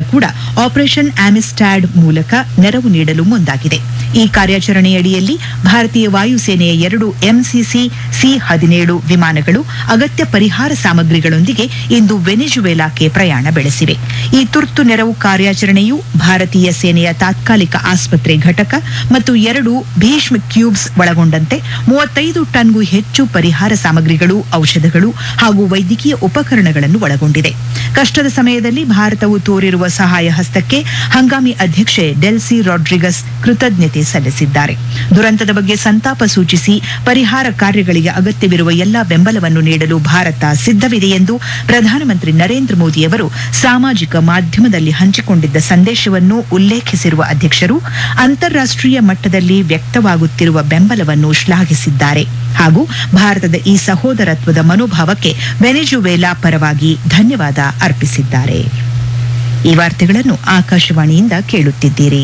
ಕೂಡ operation Amistad ಮೂಲಕ ನೆರವು ನೀಡಲು ಮುಂದಾಗಿದೆ ಈ ಕಾರ್ಯಾಚರಣೆಯಡಿಯಲ್ಲಿ ಭಾರತೀಯ ವಾಯುಸೇನೆಯ ಎರಡು ಎಂಸಿಸಿ ಸಿ ಹದಿನೇಳು ವಿಮಾನಗಳು ಅಗತ್ಯ ಪರಿಹಾರ ಸಾಮಗ್ರಿಗಳೊಂದಿಗೆ ಇಂದು ವೆನಿಜುವೆಲಾಕ್ಕೆ ಪ್ರಯಾಣ ಬೆಳೆಸಿವೆ ಈ ತುರ್ತು ನೆರವು ಕಾರ್ಯಾಚರಣೆಯು ಭಾರತೀಯ ಸೇನೆಯ ತಾತ್ಕಾಲಿಕ ಆಸ್ಪತ್ರೆ ಘಟಕ ಮತ್ತು ಎರಡು ಭೀಷ್ಮ ಕ್ಯೂಬ್ಸ್ ಒಳಗೊಂಡಂತೆ ಮೂವತ್ತೈದು ಟನ್ಗೂ ಹೆಚ್ಚು ಪರಿಹಾರ ಸಾಮಗ್ರಿಗಳು ಔಷಧಗಳು ಹಾಗೂ ವೈದ್ಯಕೀಯ ಉಪಕರಣಗಳನ್ನು ಒಳಗೊಂಡಿದೆ ಕಷ್ಟದ ಸಮಯದಲ್ಲಿ ಭಾರತವು ತೋರಿರುವ ಸಹಾಯ ಹಸ್ತಕ್ಕೆ ಹಂಗಾಮಿ ಅಧ್ಯಕ್ಷೆ ಡೆಲ್ಸಿ ರಾಡ್ರಿಗಸ್ ಕೃತಜ್ಞತೆ ಸಲ್ಲಿಸಿದ್ದಾರೆ ದುರಂತದ ಬಗ್ಗೆ ಸಂತಾಪ ಸೂಚಿಸಿ ಪರಿಹಾರ ಕಾರ್ಯಗಳಿಗೆ ಅಗತ್ಯವಿರುವ ಎಲ್ಲಾ ಬೆಂಬಲವನ್ನು ನೀಡಲು ಭಾರತ ಸಿದ್ಧವಿದೆ ಎಂದು ಪ್ರಧಾನಮಂತ್ರಿ ನರೇಂದ್ರ ಮೋದಿಯವರು ಸಾಮಾಜಿಕ ಮಾಧ್ಯಮದಲ್ಲಿ ಹಂಚಿಕೊಂಡಿದ್ದ ಸಂದೇಶವನ್ನು ಉಲ್ಲೇಖಿಸಿರುವ ಅಧ್ಯಕ್ಷರು ಅಂತಾರಾಷ್ಟೀಯ ಮಟ್ಟದಲ್ಲಿ ವ್ಯಕ್ತವಾಗುತ್ತಿರುವ ಬೆಂಬಲವನ್ನು ಶ್ಲಾಘಿಸಿದ್ದಾರೆ ಹಾಗೂ ಭಾರತದ ಈ ಸಹೋದರತ್ವದ ಮನೋಭಾವಕ್ಕೆ ವೆನೆಜುವೆಲಾ ಪರವಾಗಿ ಧನ್ಯವಾದ ಅರ್ಪಿಸಿದ್ದಾರೆ ಈ ವಾರ್ತೆಗಳನ್ನು ಆಕಾಶವಾಣಿಯಿಂದ ಕೇಳುತ್ತಿದ್ದೀರಿ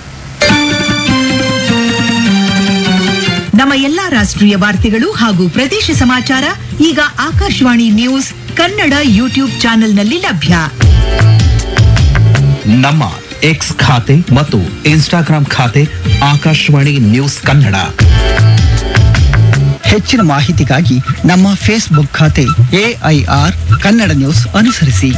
ನಮ್ಮ ಎಲ್ಲಾ ರಾಷ್ಟ್ರೀಯ ವಾರ್ತೆಗಳು ಹಾಗೂ ಪ್ರದೇಶ ಸಮಾಚಾರ ಈಗ ಆಕಾಶವಾಣಿ ನ್ಯೂಸ್ ಕನ್ನಡ ಯೂಟ್ಯೂಬ್ ಚಾನೆಲ್ನಲ್ಲಿ ಲಭ್ಯ ನಮ್ಮ ಎಕ್ಸ್ ಖಾತೆ ಮತ್ತು ಇನ್ಸ್ಟಾಗ್ರಾಂ ಖಾತೆ ಆಕಾಶವಾಣಿ ನ್ಯೂಸ್ ಕನ್ನಡ ಹೆಚ್ಚಿನ ಮಾಹಿತಿಗಾಗಿ ನಮ್ಮ ಫೇಸ್ಬುಕ್ ಖಾತೆ ಎಐಆರ್ ಕನ್ನಡ ನ್ಯೂಸ್ ಅನುಸರಿಸಿ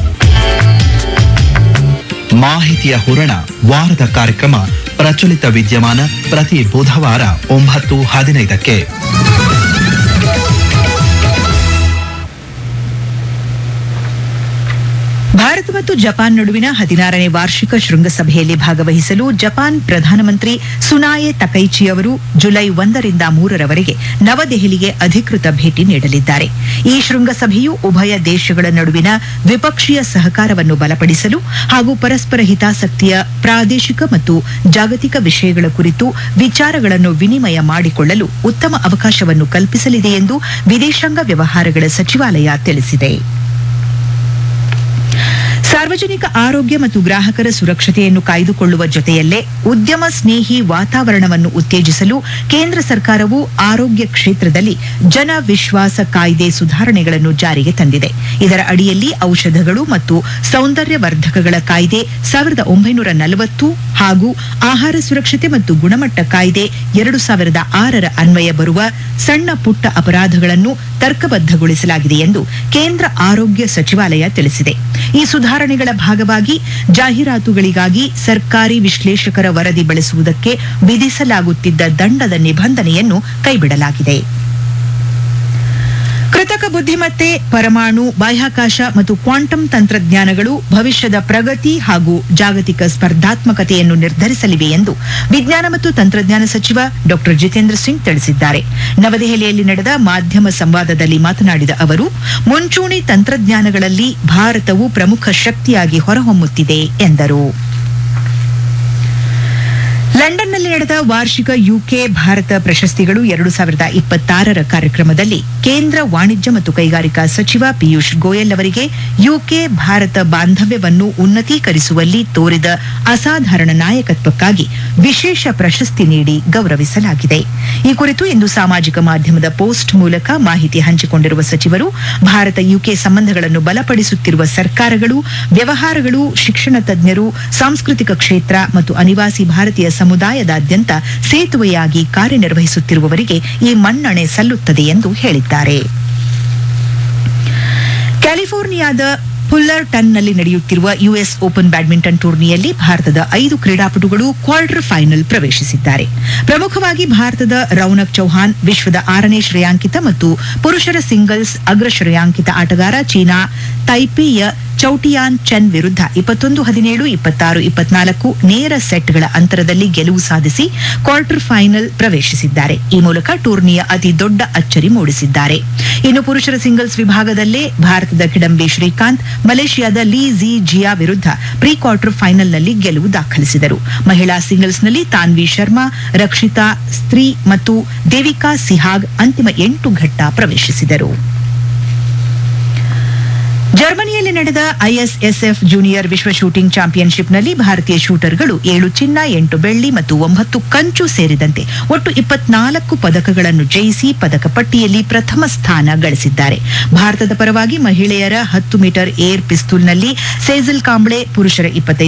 ಮಾಹಿತಿಯ ಹೂರಣ ವಾರದ ಕಾರ್ಯಕ್ರಮ ಪ್ರಚಲಿತ ವಿದ್ಯಮಾನ ಪ್ರತಿ ಬುಧವಾರ ಒಂಬತ್ತು ಹದಿನೈದಕ್ಕೆ ಭಾರತ ಮತ್ತು ಜಪಾನ್ ನಡುವಿನ ಹದಿನಾರನೇ ವಾರ್ಷಿಕ ಶೃಂಗಸಭೆಯಲ್ಲಿ ಭಾಗವಹಿಸಲು ಜಪಾನ್ ಪ್ರಧಾನಮಂತ್ರಿ ಸುನಾಯೆ ತಕೈಚಿ ಅವರು ಜುಲೈ ಒಂದರಿಂದ ಮೂರರವರೆಗೆ ನವದೆಹಲಿಗೆ ಅಧಿಕೃತ ಭೇಟಿ ನೀಡಲಿದ್ದಾರೆ ಈ ಶೃಂಗಸಭೆಯು ಉಭಯ ದೇಶಗಳ ನಡುವಿನ ದ್ವಿಪಕ್ಷೀಯ ಸಹಕಾರವನ್ನು ಬಲಪಡಿಸಲು ಹಾಗೂ ಪರಸ್ಪರ ಹಿತಾಸಕ್ತಿಯ ಪ್ರಾದೇಶಿಕ ಮತ್ತು ಜಾಗತಿಕ ವಿಷಯಗಳ ಕುರಿತು ವಿಚಾರಗಳನ್ನು ವಿನಿಮಯ ಮಾಡಿಕೊಳ್ಳಲು ಉತ್ತಮ ಅವಕಾಶವನ್ನು ಕಲ್ಪಿಸಲಿದೆ ಎಂದು ವಿದೇಶಾಂಗ ವ್ಯವಹಾರಗಳ ಸಚಿವಾಲಯ ತಿಳಿಸಿದೆ ಸಾರ್ವಜನಿಕ ಆರೋಗ್ಯ ಮತ್ತು ಗ್ರಾಹಕರ ಸುರಕ್ಷತೆಯನ್ನು ಕಾಯ್ದುಕೊಳ್ಳುವ ಜೊತೆಯಲ್ಲೇ ಉದ್ಯಮ ಸ್ನೇಹಿ ವಾತಾವರಣವನ್ನು ಉತ್ತೇಜಿಸಲು ಕೇಂದ್ರ ಸರ್ಕಾರವು ಆರೋಗ್ಯ ಕ್ಷೇತ್ರದಲ್ಲಿ ಜನ ವಿಶ್ವಾಸ ಕಾಯ್ದೆ ಸುಧಾರಣೆಗಳನ್ನು ಜಾರಿಗೆ ತಂದಿದೆ ಇದರ ಅಡಿಯಲ್ಲಿ ಔಷಧಗಳು ಮತ್ತು ಸೌಂದರ್ಯವರ್ಧಕಗಳ ಕಾಯ್ದೆ ಸಾವಿರದ ಒಂಬೈನೂರ ನಲವತ್ತು ಹಾಗೂ ಆಹಾರ ಸುರಕ್ಷತೆ ಮತ್ತು ಗುಣಮಟ್ಟ ಕಾಯ್ದೆ ಎರಡು ಸಾವಿರದ ಆರರ ಅನ್ವಯ ಬರುವ ಸಣ್ಣ ಪುಟ್ಟ ಅಪರಾಧಗಳನ್ನು ತರ್ಕಬದ್ಧಗೊಳಿಸಲಾಗಿದೆ ಎಂದು ಕೇಂದ್ರ ಆರೋಗ್ಯ ಸಚಿವಾಲಯ ತಿಳಿಸಿದೆ ಈ ಸುಧಾರಣೆಗಳ ಭಾಗವಾಗಿ ಜಾಹೀರಾತುಗಳಿಗಾಗಿ ಸರ್ಕಾರಿ ವಿಶ್ಲೇಷಕರ ವರದಿ ಬಳಸುವುದಕ್ಕೆ ವಿಧಿಸಲಾಗುತ್ತಿದ್ದ ದಂಡದ ನಿಬಂಧನೆಯನ್ನು ಕೈಬಿಡಲಾಗಿದೆ ಕೃತಕ ಬುದ್ಧಿಮತ್ತೆ ಪರಮಾಣು ಬಾಹ್ಯಾಕಾಶ ಮತ್ತು ಕ್ವಾಂಟಮ್ ತಂತ್ರಜ್ಞಾನಗಳು ಭವಿಷ್ಯದ ಪ್ರಗತಿ ಹಾಗೂ ಜಾಗತಿಕ ಸ್ಪರ್ಧಾತ್ಮಕತೆಯನ್ನು ನಿರ್ಧರಿಸಲಿವೆ ಎಂದು ವಿಜ್ಞಾನ ಮತ್ತು ತಂತ್ರಜ್ಞಾನ ಸಚಿವ ಡಾ ಜಿತೇಂದ್ರ ಸಿಂಗ್ ತಿಳಿಸಿದ್ದಾರೆ ನವದೆಹಲಿಯಲ್ಲಿ ನಡೆದ ಮಾಧ್ಯಮ ಸಂವಾದದಲ್ಲಿ ಮಾತನಾಡಿದ ಅವರು ಮುಂಚೂಣಿ ತಂತ್ರಜ್ಞಾನಗಳಲ್ಲಿ ಭಾರತವು ಪ್ರಮುಖ ಶಕ್ತಿಯಾಗಿ ಹೊರಹೊಮ್ಮುತ್ತಿದೆ ಎಂದರು ಲಂಡನ್ನಲ್ಲಿ ನಡೆದ ವಾರ್ಷಿಕ ಯುಕೆ ಭಾರತ ಪ್ರಶಸ್ತಿಗಳು ಎರಡು ಸಾವಿರದ ಇಪ್ಪತ್ತಾರರ ಕಾರ್ಯಕ್ರಮದಲ್ಲಿ ಕೇಂದ್ರ ವಾಣಿಜ್ಯ ಮತ್ತು ಕೈಗಾರಿಕಾ ಸಚಿವ ಪಿಯೂಷ್ ಗೋಯಲ್ ಅವರಿಗೆ ಯುಕೆ ಭಾರತ ಬಾಂಧವ್ಯವನ್ನು ಉನ್ನತೀಕರಿಸುವಲ್ಲಿ ತೋರಿದ ಅಸಾಧಾರಣ ನಾಯಕತ್ವಕ್ಕಾಗಿ ವಿಶೇಷ ಪ್ರಶಸ್ತಿ ನೀಡಿ ಗೌರವಿಸಲಾಗಿದೆ ಈ ಕುರಿತು ಇಂದು ಸಾಮಾಜಿಕ ಮಾಧ್ಯಮದ ಪೋಸ್ಟ್ ಮೂಲಕ ಮಾಹಿತಿ ಹಂಚಿಕೊಂಡಿರುವ ಸಚಿವರು ಭಾರತ ಯುಕೆ ಸಂಬಂಧಗಳನ್ನು ಬಲಪಡಿಸುತ್ತಿರುವ ಸರ್ಕಾರಗಳು ವ್ಯವಹಾರಗಳು ಶಿಕ್ಷಣ ತಜ್ಞರು ಸಾಂಸ್ಕೃತಿಕ ಕ್ಷೇತ್ರ ಮತ್ತು ಅನಿವಾಸಿ ಭಾರತೀಯ ಸಮುದಾಯದಾದ್ಯಂತ ಸೇತುವೆಯಾಗಿ ಕಾರ್ಯನಿರ್ವಹಿಸುತ್ತಿರುವವರಿಗೆ ಈ ಮನ್ನಣೆ ಸಲ್ಲುತ್ತದೆ ಎಂದು ಹೇಳಿದ್ದಾರೆ ಕ್ಯಾಲಿಫೋರ್ನಿಯಾದ ಫುಲ್ಲರ್ಟನ್ನಲ್ಲಿ ನಡೆಯುತ್ತಿರುವ ಯುಎಸ್ ಓಪನ್ ಬ್ಯಾಡ್ಮಿಂಟನ್ ಟೂರ್ನಿಯಲ್ಲಿ ಭಾರತದ ಐದು ಕ್ರೀಡಾಪಟುಗಳು ಕ್ವಾರ್ಟರ್ ಫೈನಲ್ ಪ್ರವೇಶಿಸಿದ್ದಾರೆ ಪ್ರಮುಖವಾಗಿ ಭಾರತದ ರೌನಕ್ ಚೌಹಾನ್ ವಿಶ್ವದ ಆರನೇ ಶ್ರೇಯಾಂಕಿತ ಮತ್ತು ಪುರುಷರ ಸಿಂಗಲ್ಸ್ ಅಗ್ರ ಶ್ರೇಯಾಂಕಿತ ಆಟಗಾರ ಚೀನಾ ತೈಪೇಯ ಚೌಟಿಯಾನ್ ಚೆನ್ ವಿರುದ್ಧ ಇಪ್ಪತ್ತೊಂದು ಹದಿನೇಳು ಇಪ್ಪತ್ತಾರು ಇಪ್ಪತ್ನಾಲ್ಕು ನೇರ ಸೆಟ್ಗಳ ಅಂತರದಲ್ಲಿ ಗೆಲುವು ಸಾಧಿಸಿ ಕ್ವಾರ್ಟರ್ ಫೈನಲ್ ಪ್ರವೇಶಿಸಿದ್ದಾರೆ ಈ ಮೂಲಕ ಟೂರ್ನಿಯ ಅತಿ ದೊಡ್ಡ ಅಚ್ಚರಿ ಮೂಡಿಸಿದ್ದಾರೆ ಇನ್ನು ಪುರುಷರ ಸಿಂಗಲ್ಸ್ ವಿಭಾಗದಲ್ಲೇ ಭಾರತದ ಕಿಡಂಬಿ ಶ್ರೀಕಾಂತ್ ಮಲೇಷಿಯಾದ ಲೀ ಝಿ ಜಿಯಾ ವಿರುದ್ಧ ಪ್ರೀ ಕ್ವಾರ್ಟರ್ ಫೈನಲ್ನಲ್ಲಿ ಗೆಲುವು ದಾಖಲಿಸಿದರು ಮಹಿಳಾ ಸಿಂಗಲ್ಸ್ನಲ್ಲಿ ತಾನ್ವಿ ಶರ್ಮಾ ರಕ್ಷಿತಾ ಸ್ತ್ರೀ ಮತ್ತು ದೇವಿಕಾ ಸಿಹಾಗ್ ಅಂತಿಮ ಎಂಟು ಘಟ್ಟ ಪ್ರವೇಶಿಸಿದರು ಜರ್ಮನಿಯಲ್ಲಿ ನಡೆದ ಐಎಸ್ಎಸ್ಎಫ್ ಜೂನಿಯರ್ ವಿಶ್ವ ಶೂಟಿಂಗ್ ಚಾಂಪಿಯನ್ಶಿಪ್ನಲ್ಲಿ ಭಾರತೀಯ ಶೂಟರ್ಗಳು ಏಳು ಚಿನ್ನ ಎಂಟು ಬೆಳ್ಳಿ ಮತ್ತು ಒಂಬತ್ತು ಕಂಚು ಸೇರಿದಂತೆ ಒಟ್ಟು ಇಪ್ಪತ್ನಾಲ್ಕು ಪದಕಗಳನ್ನು ಜಯಿಸಿ ಪದಕ ಪಟ್ಟಿಯಲ್ಲಿ ಪ್ರಥಮ ಸ್ಥಾನ ಗಳಿಸಿದ್ದಾರೆ ಭಾರತದ ಪರವಾಗಿ ಮಹಿಳೆಯರ ಹತ್ತು ಮೀಟರ್ ಏರ್ ಪಿಸ್ತೂಲ್ನಲ್ಲಿ ಸೇಜಲ್ ಕಾಂಬ್ಳೆ ಪುರುಷರ ಇಪ್ಪತ್ತೈದು